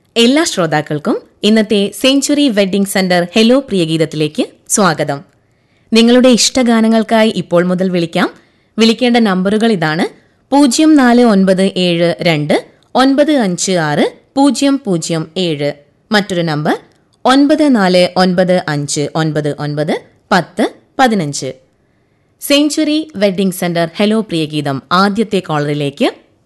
എല്ലാ ശ്രോതാക്കൾക്കും ഇന്നത്തെ സെഞ്ചുറി വെഡ്ഡിംഗ് സെന്റർ ഹെലോ പ്രിയഗീതത്തിലേക്ക് സ്വാഗതം നിങ്ങളുടെ ഇഷ്ടഗാനങ്ങൾക്കായി ഇപ്പോൾ മുതൽ വിളിക്കാം വിളിക്കേണ്ട നമ്പറുകൾ ഇതാണ് പൂജ്യം നാല് ഒൻപത് ഏഴ് രണ്ട് ഒൻപത് അഞ്ച് ആറ് പൂജ്യം പൂജ്യം ഏഴ് മറ്റൊരു നമ്പർ ഒൻപത് നാല് ഒൻപത് അഞ്ച് ഒൻപത് ഒൻപത് പത്ത് പതിനഞ്ച് സെഞ്ചുറി വെഡ്ഡിംഗ് സെന്റർ ഹെലോ പ്രിയഗീതം ആദ്യത്തെ കോളറിലേക്ക്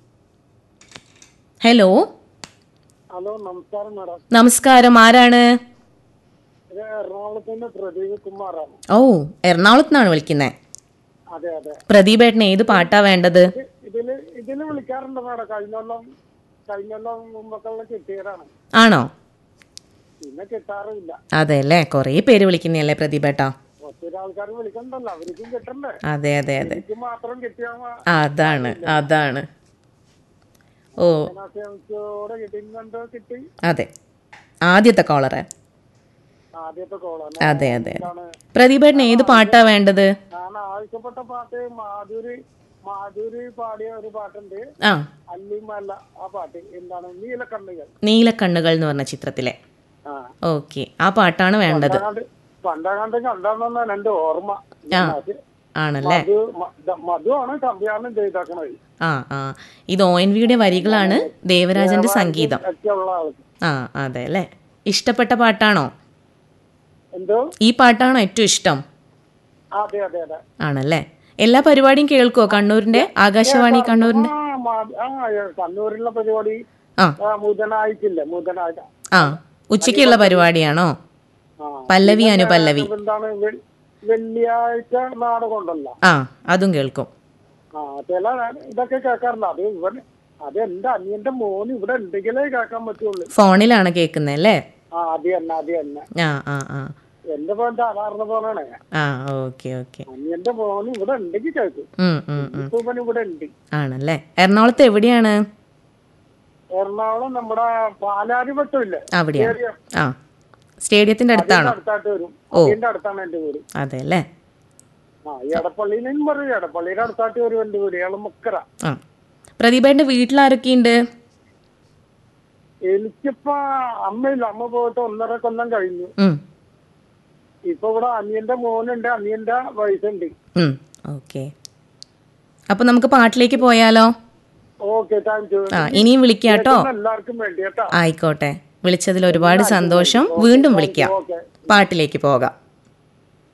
ഹലോ ഹലോ നമസ്കാരം മാഡം നമസ്കാരം ആരാണ് ഇത് എറണാകുളത്തിന്റെ പ്രദീപ് കുമാറാണ് ഓ എറണാകുളത്ത് നിന്നാണ് വിളിക്കുന്നത് അതെ അതെ പ്രദീപേട്ടന് ഏത് പാട്ടാ വേണ്ടത് ഇത് ഇതില് ഇതില് വിളിക്കാറുണ്ട് മാഡം കഴിഞ്ഞൊല്ലം കഴിഞ്ഞൊല്ലം മുമ്പൊക്കെ കിട്ടിയതാണ് ആണോ പിന്നെ കിട്ടാറില്ല അതെ അല്ലേ കുറേ പേര് വിളിക്കുന്നതല്ലേ പ്രദീപേട്ടാ ഒത്തിരി ആൾക്കാർ വിളിക്കണ്ടല്ലോ അവർക്കും കിട്ടണ്ടേ അതെ അതെ അതെ എനിക്ക് മാത്രം കിട്ടിയാൽ അതാണ് അതാണ് ഓ കൂടെ കിട്ടിയിട്ടുണ്ട് കിട്ടി അതെ ആദ്യത്തെ കോളറ് ആദ്യത്തെ കോളാണ് അതെ അതെ എന്താണ് പ്രദീപേട്ടന് ഏത് പാട്ടാ വേണ്ടത് ഞാൻ ആവശ്യപ്പെട്ട പാട്ട് മാധുരി മാധുരി പാടിയ ഒരു പാട്ടുണ്ട് ആ അല്ലിമല്ല ആ പാട്ട് എന്താണ് നീലക്കണ്ണുകൾ നീലക്കണ്ണുകൾ എന്ന് പറഞ്ഞ ചിത്രത്തിലെ ആ ഓക്കെ ആ പാട്ടാണ് വേണ്ടത് പണ്ടാണ്ട് പണ്ടാണ്ട് കണ്ടാണെന്നാണ് എന്റെ ഓർമ്മ ആ ആണല്ലേ മധു മ- ദ- മധു ആണ് സംവിധാനം ചെയ്തേക്കണത് ആ ആ ഇത് ഒ എൻ വിയുടെ വരികളാണ് ദേവരാജന്റെ സംഗീതം ഒക്കെ ഉള്ള ആൾക്ക് ആ അതെ അല്ലേ ഇഷ്ടപ്പെട്ട പാട്ടാണോ എന്തോ ഈ പാട്ടാണോ ഏറ്റവും ഇഷ്ടം അതെ അതെ അതെ ആണല്ലേ എല്ലാ പരിപാടിയും കേൾക്കുവോ കണ്ണൂരിന്റെ ആകാശവാണി കണ്ണൂരിന്റെ ആ മ- ആ ഏ, കണ്ണൂരിലെ പരിപാടി ആ ആ, ബുധനാഴ്ചയില്ല ബുധനാഴ്ച ആ ഉച്ചയ്ക്കുള്ള പരിപാടിയാണോ ആ പല്ലവി അനുപല്ലവി എന്താണ് വെ- വെള്ളിയാഴ്ച നാടകമുണ്ടല്ലോ ആ അതും കേൾക്കും ആ ചില ഇതൊക്കെ കേൾക്കാറുണ്ട് അത് ഇവിടെ അത് എന്റെ അനിയന്റെ മോന് ഇവിടെ ഉണ്ടെങ്കിലേ കേൾക്കാൻ പറ്റുള്ളൂ ഫോണിലാണ് കേൾക്കുന്നത് അല്ലേ ആ അത് തന്നെ അത് തന്നെ ആ ആ ആ എന്റെ മോൻ സാധാരണ പോലാണ് ആ ഓക്കെ ഓക്കെ അനിയന്റെ മോന് ഇവിടെ ഉണ്ടെങ്കിൽ കേൾക്കും ഉം ഉം ഉം ഇപ്പൊ ഇവൻ ഇവിടെ ഉണ്ട് ആണല്ലേ എറണാകുളത്ത് എവിടെയാണ് എറണാകുളം നമ്മുടെ പാലാരിവട്ടമില്ലേ അവിടെയാണ് ആ സ്റ്റേഡിയത്തിന്റെ അടുത്താണോ അടുത്തായിട്ട് വരും ഓ. അതിന്റെ അടുത്താണ് എന്റെ വീട് അതെ അല്ലേ ആ എടപ്പള്ളിയിലും പറയും എടപ്പള്ളിയുടെ അടുത്തായിട്ട് വരും എന്റെ വീട് ഇളമുക്കര ആ പ്രദീപേട്ടന്റെ വീട്ടിലാരൊക്കെയുണ്ട് എനിക്കിപ്പോ അമ്മയില്ല അമ്മ പോയിട്ട് ഒന്നര കൊല്ലം കഴിഞ്ഞു ഉം ഇപ്പൊ ഇവിടെ അനിയന്റെ മോനുണ്ട് അനിയന്റെ വയസ്സുണ്ട് ഉം ഓക്കെ അപ്പൊ നമുക്ക് പാട്ടിലേക്ക് പോയാലോ ഓക്കെ താങ്ക് യു ആ ഇനിയും വിളിക്കാട്ടോ എല്ലാവർക്കും വേണ്ടി കേട്ടോ ആയിക്കോട്ടെ വിളിച്ചതിൽ ഒരുപാട് സന്തോഷം വീണ്ടും വിളിക്കാം ഓക്കെ പാട്ടിലേക്ക് പോകാം